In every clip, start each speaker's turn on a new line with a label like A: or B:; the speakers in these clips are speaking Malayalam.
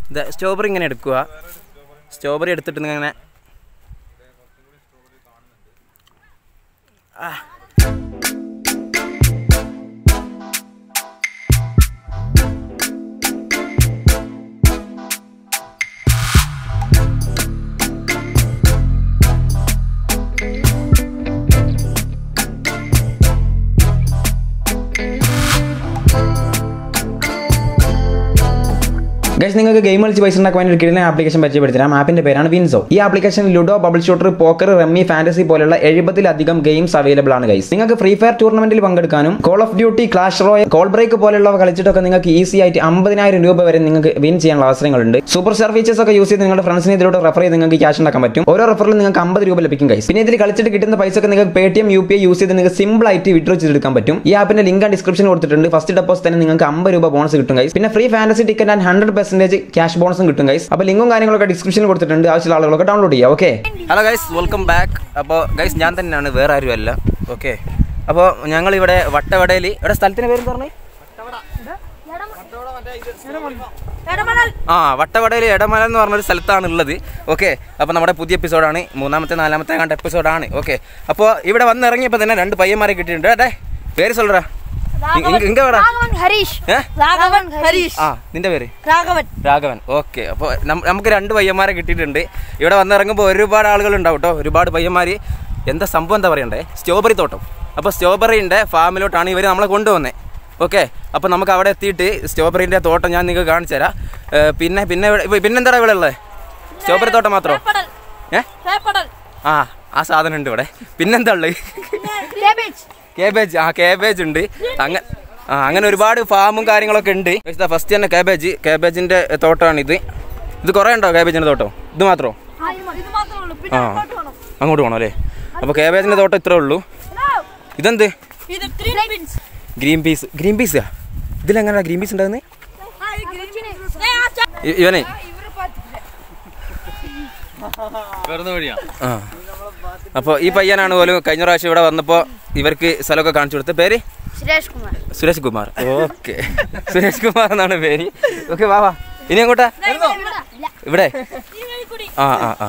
A: ഇത് സ്ട്രോബെറി ഇങ്ങനെ എടുക്കുക സ്ട്രോബെറി എടുത്തിട്ട് ഇങ്ങനെ ആ.
B: ഗൈസ് നിങ്ങൾക്ക് ഗെയിം കളിച്ച് പൈസ ഉണ്ടാക്കാൻ വേണ്ടി ഒരു കിടന്ന ആപ്ലിക്കേഷൻ പരിചയപ്പെടുത്തരാം ആപ്പിന്റെ പേരാണ് വിൻസോ ഈ application ludo bubble shooter poker rummy fantasy പോലുള്ള എഴുപതിലധികം ഗെയിംസ് അവൈലബിൾ ആണ് ഗൈസ് നിങ്ങൾക്ക് ഫ്രീ ഫയർ ടൂർണമെന്റിൽ പങ്കെടുക്കാനും call of duty clash royale call break പോലുള്ളവ കളിച്ചിട്ടൊക്കെ നിങ്ങൾക്ക് ഈസി ആയിട്ട് അമ്പതിനായിരം രൂപ വരെ നിങ്ങൾക്ക് വിൻ ചെയ്യാനുള്ള അവസരങ്ങളുണ്ട് സൂപ്പർ സ്റ്റാർ ഫീച്ചേഴ്സ് ഒക്കെ യൂസ് ചെയ്ത് നിങ്ങളുടെ ഫ്രണ്ട്സിനെ ഇതിലൂടെ റെഫർ ചെയ്ത് നിങ്ങൾക്ക് ക്യാഷ് ഉണ്ടാക്കാൻ പറ്റും ഓരോ റെഫറിലും നിങ്ങൾക്ക് അമ്പത് രൂപ ലഭിക്കും ഗൈസ് പിന്നെ ഇതിൽ കളിച്ചിട്ട് കിട്ടുന്ന പൈസ ഒക്കെ നിങ്ങൾക്ക് Paytm U P I use ചെയ്ത് നിങ്ങൾക്ക് സിമ്പിൾ ആയിട്ട് വിഡ്രോ ചെയ്തെടുക്കാൻ പറ്റും ഈ ആപ്പിന്റെ ലിങ്ക് ഡിസ്ക്രിപ്ഷൻ കൊടുത്തിട്ടുണ്ട് ഫസ്റ്റ് ഡെപ്പോസിറ്റ് തന്നെ നിങ്ങൾക്ക് അമ്പത് രൂപ ബോണസ് കിട്ടും ഗൈസ് പിന്നെ free fantasy ticket and hundred percentage cash ബോണസും കിട്ടും ഗൈസ് അപ്പോൾ ലിങ്കും കാര്യങ്ങളൊക്കെ ഡിസ്ക്രിപ്ഷനിൽ കൊടുത്തിട്ടുണ്ട് ആവശ്യമുള്ള ആളുകളൊക്കെ ഡൗൺലോഡ് ചെയ്യുക okay
A: hello guys welcome back അപ്പോൾ ഗൈസ് ഞാൻ തന്നെയാണ് വേറെ ആരുമല്ല ഓക്കെ അപ്പോൾ ഞങ്ങൾ ഇവിടെ വട്ടവടയിൽ ഇവിടെ സ്ഥലത്തിന് പേര് പറഞ്ഞേ ആ വട്ടവടയിൽ ഇടമല എന്ന് പറഞ്ഞൊരു സ്ഥലത്താണ് ഉള്ളത് ഓക്കെ അപ്പോൾ നമ്മുടെ പുതിയ എപ്പിസോഡാണ് മൂന്നാമത്തെ നാലാമത്തെ കണ്ട എപ്പിസോഡാണ് ഓക്കെ അപ്പോൾ ഇവിടെ വന്നിറങ്ങിയപ്പോൾ തന്നെ രണ്ട് പയ്യന്മാരെ കിട്ടിയിട്ടുണ്ട് അതെ പേര് சொல்றா ഇങ്ക വേടാ
C: ராகவன் ஹரிஷ்
A: ഏ
C: ராகவன் ஹரிஷ்
A: ആ നിന്റെ പേര്
C: ராகவன்
A: രാഘവൻ ഓക്കെ അപ്പോൾ നമുക്ക് രണ്ട് പയ്യന്മാരെ കിട്ടിയിട്ടുണ്ട് ഇവിടെ വന്നിറങ്ങുമ്പോൾ ഒരുപാട് ആളുകൾ ഉണ്ടാവും കേട്ടോ ഒരുപാട് പയ്യന്മാർ എന്താ സംഭവം എന്താ പറയണ്ടേ സ്ട്രോബെറി തോട്ടം അപ്പോൾ സ്ട്രോബെറിൻ്റെ ഫാമിലോട്ടാണ് ഇവർ നമ്മളെ കൊണ്ടുവന്നത് ഓക്കെ അപ്പോൾ നമുക്ക് അവിടെ എത്തിയിട്ട് സ്ട്രോബെറിൻ്റെ തോട്ടം ഞാൻ നിങ്ങൾക്ക് കാണിച്ചു തരാം ഏ, പിന്നെ പിന്നെ ഇവിടെ- ഇപ്പൊ പിന്നെന്താ ഇവിടെ ഉള്ളത് സ്ട്രോബെറി തോട്ടം മാത്രമോ
C: பேப்படல்
A: ഏ
C: பேப்படல்
A: ആ ആ സാധനം ഉണ്ട് ഇവിടെ പിന്നെന്താ ഉള്ളത്
C: கேபேஜ்
A: കേബേജ് ആ കേബേജ് ഉണ്ട് അങ്ങനെ ആ അങ്ങനെ ഒരുപാട് ഫാമും കാര്യങ്ങളൊക്കെ ഉണ്ട് ഫസ്റ്റ് തന്നെ കേബേജ് കേബേജിന്റെ തോട്ടമാണ് ഇത് ഇത് കുറേ ഉണ്ടോ കേബേജിന്റെ തോട്ടം ഇത് മാത്രമോ
C: இது மாத்திரம் இல்ல
A: ആ അങ്ങോട്ട് പോകണം അല്ലേ അപ്പോൾ കേബേജിന്റെ തോട്ടം ഇത്രേ ഉള്ളൂ ഇതെന്ത്
C: இது green beans
A: green peas green പീസാ ഇതിലെങ്ങനെയാ ഗ്രീൻ പീസ് ഉണ്ടാകുന്നത് ഇവനെ ആ അപ്പോൾ ഈ പയ്യനാണ് പോലും കഴിഞ്ഞ പ്രാവശ്യം ഇവിടെ വന്നപ്പോൾ ഇവർക്ക് സ്ഥലമൊക്കെ കാണിച്ചു കൊടുത്ത പേര്
C: சுரேஷ் குமார்
A: സുരേഷ് കുമാർ ഓക്കെ സുരേഷ് കുമാർ എന്നാണ് പേര് ഓക്കെ വാ വാ ഇനി അങ്ങോട്ടാ ഇവിടെ ആ ആ ആ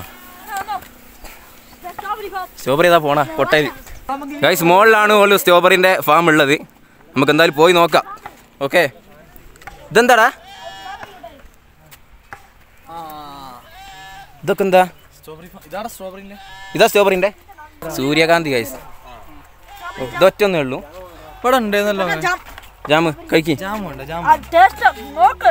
A: സ്ട്രോബെറി ഇതാ പോണ കൊട്ടയിൽ ഗൈസ് മുകളിലാണ് പോലും സ്ട്രോബെറിന്റെ ഫാം ഉള്ളത് നമുക്ക് എന്തായാലും പോയി നോക്കാം ഓക്കെ ഇതെന്താടാ ഇതൊക്കെ എന്താ ഇതാ സ്ട്രോബെറിന്റെ സൂര്യകാന്തി ഗൈസ് ഇതൊറ്റൊന്നേ ഉള്ളൂ
D: ഇവിടെ ഉണ്ടായിരുന്നല്ലോ അങ്ങനെ.
A: ജാമ് കഴിക്ക്
D: ജാമുണ്ട് ജാം
C: டேஸ்ட் நோக்கு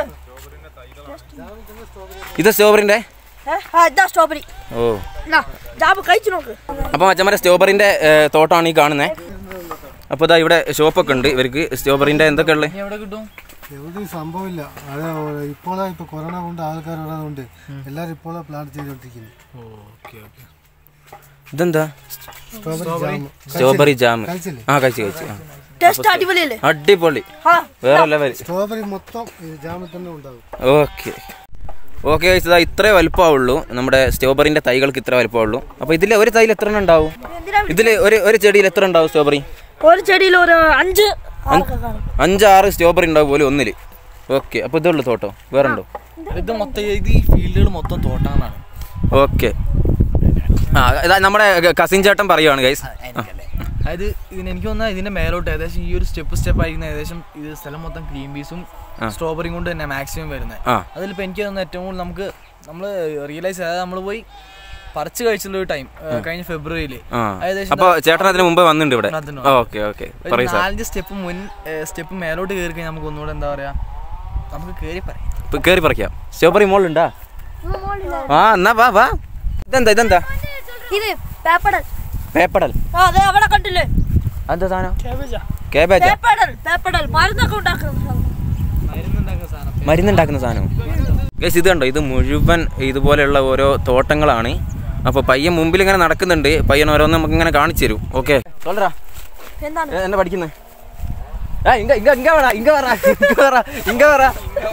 A: ഇത് സ്ട്രോബെറിന്റെ
C: இதான் ஸ்ட்ராபெரி
A: ഓ
C: ஜாபு കഴിച്ചു നോക്ക്
A: അപ്പോൾ മച്ചന്മാരെ സ്ട്രോബെറിൻ്റെ തോട്ടമാണ് ഈ കാണുന്നത് അപ്പോൾ ഇതാ ഇവിടെ ഷോപ്പൊക്കെ ഉണ്ട് ഇവർക്ക് സ്ട്രോബെറിൻ്റെ എന്തൊക്കെ ഉള്ളത്
D: ഇനി എവിടെ കിട്ടും
E: എവിടെയും സംഭവമില്ല അത് ഇപ്പോഴാ ഇപ്പൊ കൊറോണ കൊണ്ട് ആൾക്കാർ ഉള്ളതുകൊണ്ട് എല്ലാരും ഇപ്പോഴാ പ്ലാൻ ചെയ്തോണ്ടിരിക്കുന്നു
D: ഓക്കെ ഓക്കെ
A: ഇതെന്താ
E: സ്ട്രോബെറി ജാം
A: സ്ട്രോബെറി ജാം
E: കഴിച്ചില്ലേ?
A: ആ കഴിച്ചു കഴിച്ചു ആ.
C: டேஸ்ட் அடிபொலியில
A: അടിപൊളി വേറെ ലെവൽ
E: സ്ട്രോബെറി മൊത്തം ഈ ജാമിൽ തന്നെ ഉണ്ടാവും
A: ഓക്കെ ഓക്കെ ഇതാ ഇത്രേ വലുപ്പമാവുള്ളൂ നമ്മുടെ സ്ട്രോബെറിൻ്റെ തൈകൾക്ക് ഇത്ര വലുപ്പമുള്ളൂ അപ്പോൾ ഇതിൽ ഒരു തൈയിൽ എത്ര എണ്ണം ഉണ്ടാവും ഇതിൽ ഒരു ഒരു ചെടിയിൽ എത്ര ഉണ്ടാവും സ്ട്രോബെറി
C: ഒരു ചെടിയിൽ ഒരു അഞ്ച്
A: അഞ്ചാറ് സ്ട്രോബെറി ഉണ്ടാവും പോലും ഒന്നിൽ ഓക്കെ അപ്പോൾ ഇതുള്ളൂ തോട്ടോ വേറെ ഉണ്ടോ
D: ഇത് മൊത്തം ഇത് ഈ ഫീൽഡുകൾ മൊത്തം തോട്ടങ്ങളാണ്
A: ഓക്കെ ആ ഇതാ നമ്മുടെ കസിൻ ചേട്ടൻ പറയുവാണ് ഗൈസ്
D: അതായത് ഇതിന് എനിക്ക് തോന്നുന്നത് ഇതിന്റെ മേലോട്ട് ഏകദേശം ഈ ഒരു സ്റ്റെപ്പ് സ്റ്റെപ്പ് ആയിരിക്കുന്ന ഏകദേശം ഇത് സ്ഥലം മൊത്തം ക്രീം പീസും സ്ട്രോബെറിയും കൊണ്ട് തന്നെ മാക്സിമം വരുന്നത്
A: ആ.
D: അതിലിപ്പോൾ എനിക്ക് തോന്നുന്നത് ഏറ്റവും കൂടുതൽ നമുക്ക് നമ്മൾ റിയലൈസ് അതായത് നമ്മൾ പോയി പറിച്ച് കഴിച്ചുള്ള ഒരു ടൈം കഴിഞ്ഞ ഫെബ്രുവരിയിൽ
A: ആ
D: ഏകദേശം
A: അപ്പോൾ ചേട്ടൻ അതിന് മുമ്പേ വന്നിട്ടുണ്ട് ഇവിടെ
D: അതിന്
A: ഓക്കെ ഓക്കെ
D: ഒരു
A: പറയൂ സാർ
D: നാലഞ്ച് സ്റ്റെപ്പ് മുൻ സ്റ്റെപ്പ് മേലോട്ട് കയറി കഴിഞ്ഞാൽ നമുക്ക് ഒന്നുകൂടെ എന്താ പറയാ നമുക്ക് കയറി പറയാം
A: ഇപ്പൊ കയറി പറിക്കാം സ്ട്രോബെറി മോളുണ്ടാ ആ എന്നാ വാ വാ ഇതെന്താ ഇതെന്താ
C: ഇത് പേപ്പടൽ
A: പേപ്പടൽ
C: അതെ അവിടെ കണ്ടില്ലേ
A: അതെന്താ സാധനം കേബേജ്
C: പേപ്പടൽ പേപ്പടൽ മരുന്നൊക്കെ ഉണ്ടാക്കുന്നത്
A: മരുന്നുണ്ടാക്കുന്ന സാധനം ഗൈസ് ഇത് കണ്ടോ ഇത് മുഴുവൻ ഇതുപോലെയുള്ള ഓരോ തോട്ടങ്ങളാണ് അപ്പോൾ പയ്യൻ മുമ്പിൽ ഇങ്ങനെ നടക്കുന്നുണ്ട് പയ്യൻ ഓരോന്ന് നമുക്ക് ഇങ്ങനെ കാണിച്ചു തരും ഓക്കെ சொல்றா
C: എന്താണ്
A: என்ன படிക്കുന്നത് ആ ഇങ്ക ഇങ്ക ഇങ്ക വരാ ഇങ്ക വരാ ഇങ്ക വരാ ഇങ്ക വരാ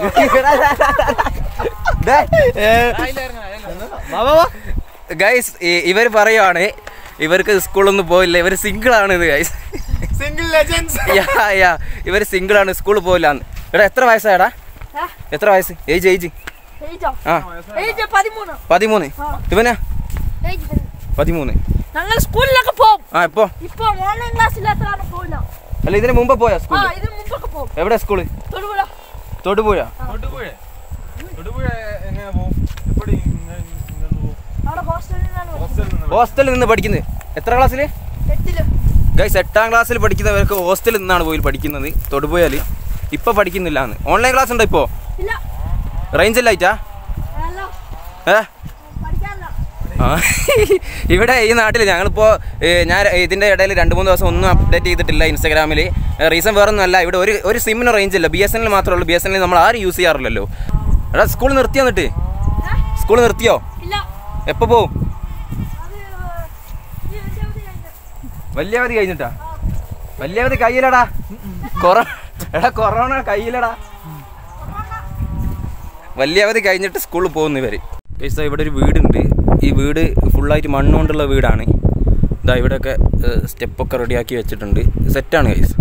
A: ഗൈസ് ഇവർ പറയുവാണ് ഇവർക്ക് സ്കൂളൊന്നും പോയില്ല ഇവർ സിംഗിൾ ആണ് ഇത് guys
D: single legends
A: yeah yeah ഇവർ സിംഗിൾ ആണ് സ്കൂളിൽ പോയില്ല എടാ എത്ര വയസ്സായടാ എത്ര വയസ്സ് ഏജ് ഏജ്
C: ഏജോ
A: ആ
C: ഏജ് പതിമൂന്ന്
A: പതിമൂന്ന് ഇവനാ
C: ഏജ് പതിമൂന്ന്.
A: പതിമൂന്ന്
C: ഞങ്ങൾ സ്കൂളിലൊക്കെ പോകും
A: ആ എപ്പോ
C: ഇപ്പൊ ഓൺലൈൻ ക്ലാസ്സില്ലാത്തതാണ് പോയില്ല
A: അല്ല ഇതിന് മുമ്പ് പോയാ
C: ആ
A: സ്കൂളിൽ
C: ഇതിന് മുമ്പൊക്കെ പോകും
A: എവിടെ സ്കൂള്
C: തൊടുപുഴ
A: തൊടുപുഴ
F: തൊടുപുഴ തൊടുപുഴ എങ്ങനെ പോകും എപ്പടി ഇങ്ങനെ ഇങ്ങനെ പോകും
C: അവിടെ ഹോസ്റ്റലിൽ നിന്നാണ് വരുന്നത്.
F: ഹോസ്റ്റലിൽ നിന്ന്
A: ഹോസ്റ്റലിൽ നിന്ന് പഠിക്കുന്നത് എത്ര ക്ലാസ്സിൽ
C: എട്ടില്
A: ഗൈസ് എട്ടാം ക്ലാസ്സിൽ പഠിക്കുന്നവർക്ക് ഹോസ്റ്റലിൽ നിന്നാണ് പോയി പഠിക്കുന്നത് തൊടുപുഴയിൽ ഇപ്പൊ പഠിക്കുന്നില്ല എന്ന് ഓൺലൈൻ ക്ലാസ് ഉണ്ടോ ഇപ്പോ
C: ഇല്ല
A: റേഞ്ച് ഇല്ലായിട്ടാ
C: അല്ല
A: ഏ
C: പഠിക്കാനല്ല
A: ആ ഇവിടെ ഈ നാട്ടിൽ ഞങ്ങളിപ്പോൾ ഞാൻ ഇതിൻ്റെ ഇടയിൽ രണ്ട് മൂന്ന് ദിവസം ഒന്നും അപ്ഡേറ്റ് ചെയ്തിട്ടില്ല ഇൻസ്റ്റാഗ്രാമിൽ റീസൺ വേറെ ഒന്നുമല്ല ഇവിടെ ഒരു ഒരു സിമ്മിന് റേഞ്ച് ഇല്ല ബി എസ് എൻ എൽ മാത്രമേ ഉള്ളൂ ബി എസ് എൻ എൽ നമ്മൾ ആരും യൂസ് ചെയ്യാറില്ലല്ലോ എടാ സ്കൂൾ നിർത്തിയോ എന്നിട്ട് സ്കൂൾ നിർത്തിയോ
C: ഇല്ല
A: എപ്പോൾ പോവും
C: അത് ഈ വലിയ അവധി കഴിഞ്ഞ്.
A: വലിയ അവധി കഴിഞ്ഞിട്ടാ വലിയ അവധി കയ്യിലടാ കൊറ എടാ കൊറോണ കയ്യിലടാ വലിയ അവധി കഴിഞ്ഞിട്ട് സ്കൂളിൽ പോകുന്നു ഇവർ കേസ് ഇവിടെ ഒരു വീടുണ്ട് ഈ വീട് ഫുള്ളായിട്ട് മണ്ണുകൊണ്ടുള്ള വീടാണ് ഇതാ ഇവിടെയൊക്കെ സ്റ്റെപ്പൊക്കെ റെഡിയാക്കി വെച്ചിട്ടുണ്ട് സെറ്റാണ് കേസ്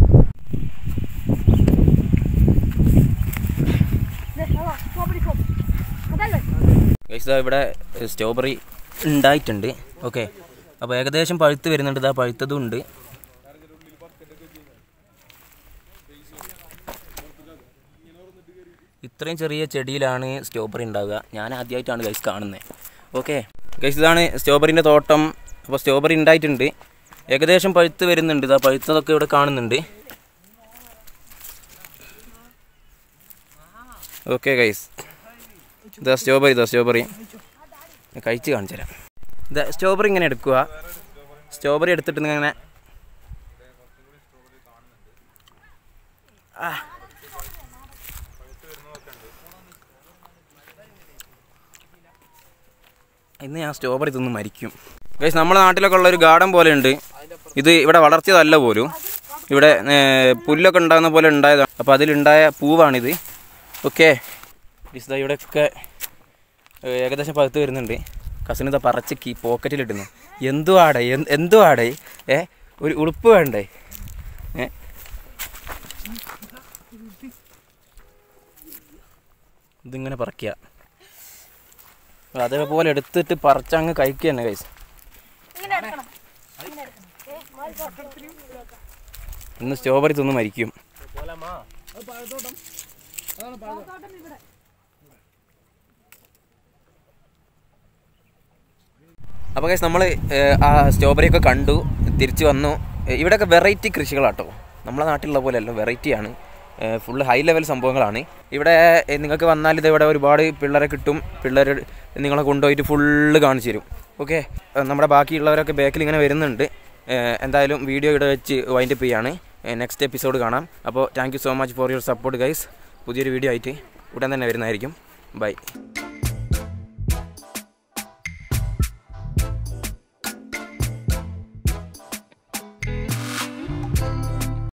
C: ദേ, അതാ, strawberry shop. അതല്ലേ?
A: ഗൈസ് ഇതാ ഇവിടെ സ്ട്രോബെറി ഉണ്ടായിട്ടുണ്ട് ഓക്കെ അപ്പോൾ ഏകദേശം പഴുത്ത് വരുന്നുണ്ട് ഇതാ പഴുത്തതും ഉണ്ട് ഇത്രയും ചെറിയ ചെടിയിലാണ് സ്ട്രോബെറി ഉണ്ടാവുക ഞാൻ ആദ്യമായിട്ടാണ് ഗൈസ് കാണുന്നത് ഓക്കെ ഗൈസ് ഇതാണ് സ്ട്രോബെറിൻ്റെ തോട്ടം അപ്പോൾ സ്ട്രോബെറി ഉണ്ടായിട്ടുണ്ട് ഏകദേശം പഴുത്ത് വരുന്നുണ്ട് ഇതാ പഴുത്തതൊക്കെ ഇവിടെ കാണുന്നുണ്ട് ഓക്കെ ഗൈസ് ഇതാ സ്ട്രോബെറി ഇതാ സ്ട്രോബെറി കഴിച്ച് കാണിച്ചു തരാം ഇതാ സ്ട്രോബെറി ഇങ്ങനെ എടുക്കുക സ്ട്രോബെറി എടുത്തിട്ട് ഇങ്ങനെ ആ. ഇന്ന് ഞാൻ സ്ട്രോബെറി തിന്ന് മരിക്കും ഗൈസ് നമ്മുടെ നാട്ടിലൊക്കെ ഉള്ള ഒരു ഗാർഡൻ പോലെ ഉണ്ട് ഇത് ഇവിടെ വളർത്തിയതല്ല പോലും ഇവിടെ ഏ, പുല്ലൊക്കെ ഉണ്ടാകുന്ന പോലെ ഉണ്ടായതാണ് അപ്പോൾ അതിലുണ്ടായ പൂവാണിത് ഓക്കെ ഇതാ ഇവിടെയൊക്കെ ഏ, ഏകദേശം പകുത്ത് വരുന്നുണ്ട് കസിന് ഇതാ പറച്ച് കീ പോക്കറ്റിലിട്ടുന്നു എന്തുവാടേ എന്ത് എന്തുവാടേ ഏ ഒരു ഉടുപ്പ് വേണ്ടേ ഏ ഇതിങ്ങനെ പറിക്കുക അതേപോലെ എടുത്തിട്ട് പറിച്ചങ്ങ് കഴിക്കുക തന്നെ കൈസ്
C: ഇങ്ങനെ എടുക്കണം ഇങ്ങനെ എടുക്കണം ഏ, മാറി പോ.
A: ഇന്ന് സ്ട്രോബെറി തിന്ന് മരിക്കും അപ്പോൾ കേസ് നമ്മൾ ആ സ്ട്രോബെറി ഒക്കെ കണ്ടു തിരിച്ചു വന്നു ഏ, ഇവിടെയൊക്കെ വെറൈറ്റി കൃഷികളാട്ടോ നമ്മളെ നാട്ടിലുള്ള പോലെയല്ല വെറൈറ്റിയാണ് ഫുള്ള് ഹൈ ലെവൽ സംഭവങ്ങളാണ് ഇവിടെ ഏ, നിങ്ങൾക്ക് വന്നാൽ ഇത് ഇവിടെ ഒരുപാട് പിള്ളേരെ കിട്ടും പിള്ളേർ നിങ്ങളെ കൊണ്ടുപോയിട്ട് ഫുള്ള് കാണിച്ചു തരും ഓക്കെ നമ്മുടെ ബാക്കിയുള്ളവരൊക്കെ ബാക്കിൽ ഇങ്ങനെ വരുന്നുണ്ട് ഏ, എന്തായാലും വീഡിയോ ഇവിടെ വെച്ച് വൈൻഡപ്പ് ചെയ്യാണ് നെക്സ്റ്റ് എപ്പിസോഡ് കാണാം അപ്പോൾ thank you so much for your support guys പുതിയൊരു വീഡിയോ ആയിട്ട് ഉടൻ തന്നെ വരുന്നതായിരിക്കും ബൈ